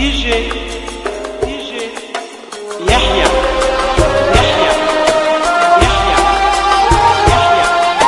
دي جي دي جي يحيى يحيى يحيى يحيى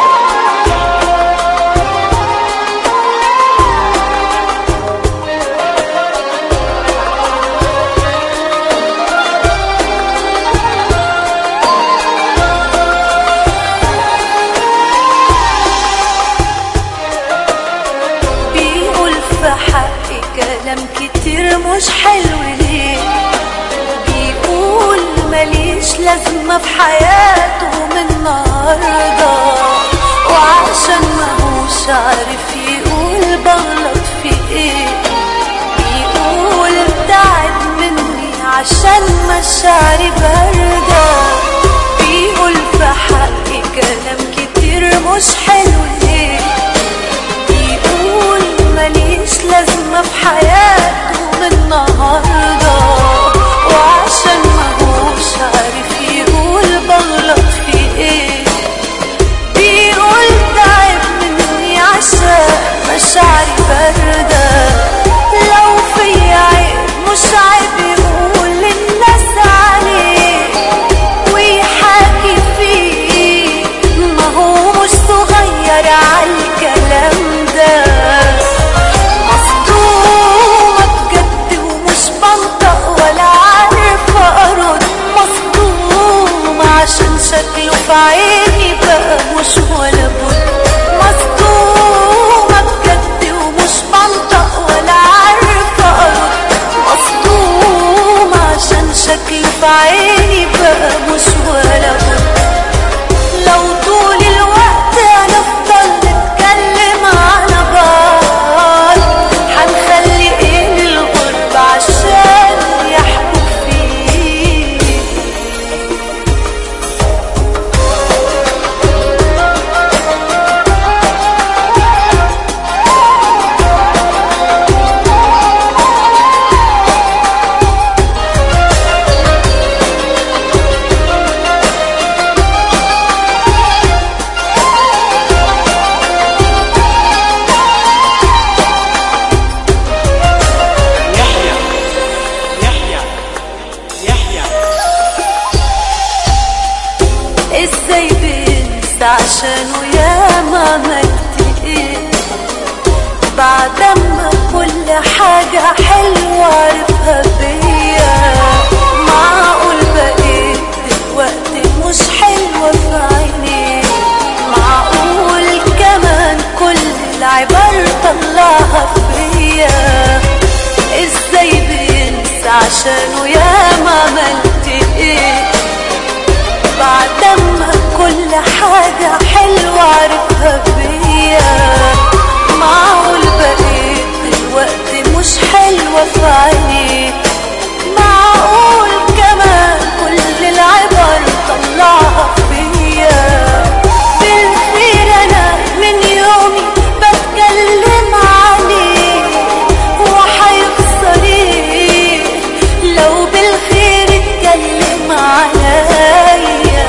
بيقول في حقي كلام كتير مش حلو ليه بيقول ماليش لازمة في حياته من النهاردة وعشان ماهوش عارف يقول بغلط في ايه بيقول ابتعد مني عشان مشاعري باردة بيقول في حقي كلام كتير مش حلو ليه بيقول ماليش لازمة في حياته من النهاردة وعشان ماهوش عارف يقول بغلط في ايه بيقول تعب مني عشان مشاعري باردة لو في عيب مش عيب يقول للناس عليه ويحاكي فيه ما هو مش صغير عالكلام ده مصدومة بجد ومش بنطق ولا عارفة أرد مصدومة عشان شكله في عيني بقى مش ولا بد مصدومة بجد ومش بنطق ولا عارفة أرد مصدومة عشان شكله في عيني بقى مش ولا بد لو طول الوقت هنفضل نتكلم على بعض هنخلي ايه للغرب عشان يحكوا فيه يحيى يحيى يحيى ازاي بنسى عشانه يا ما عملت ايه بعد ما كل حاجة حلوة عرفها بيا معقول بقيت دلوقتي مش حلوة في عيني معقول كمان كل العبر طلعها فيا ازاي بينسى عشانه يا ما عملت ايه بعد ما كل حاجة حلوة عرفها بيا معقول بقيت دلوقتي مش حلوة في عيني معقول كمان كل العبر طلعها فيا بالخير انا من يومي بتكلم عليه وحيخسر ايه لو بالخير اتكلم عليا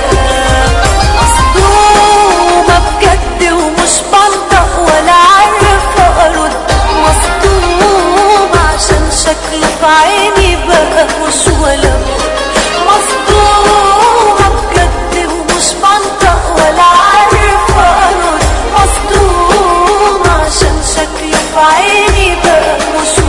مصدومة بجد ومش بنطق ولا عارفة ارد مصدومة عشان شكله في عيني بقى مش ولا بد مصدومة بجد ومش بنطق ولا عارفة ارد مصدومة عشان شكله في عيني بقى مش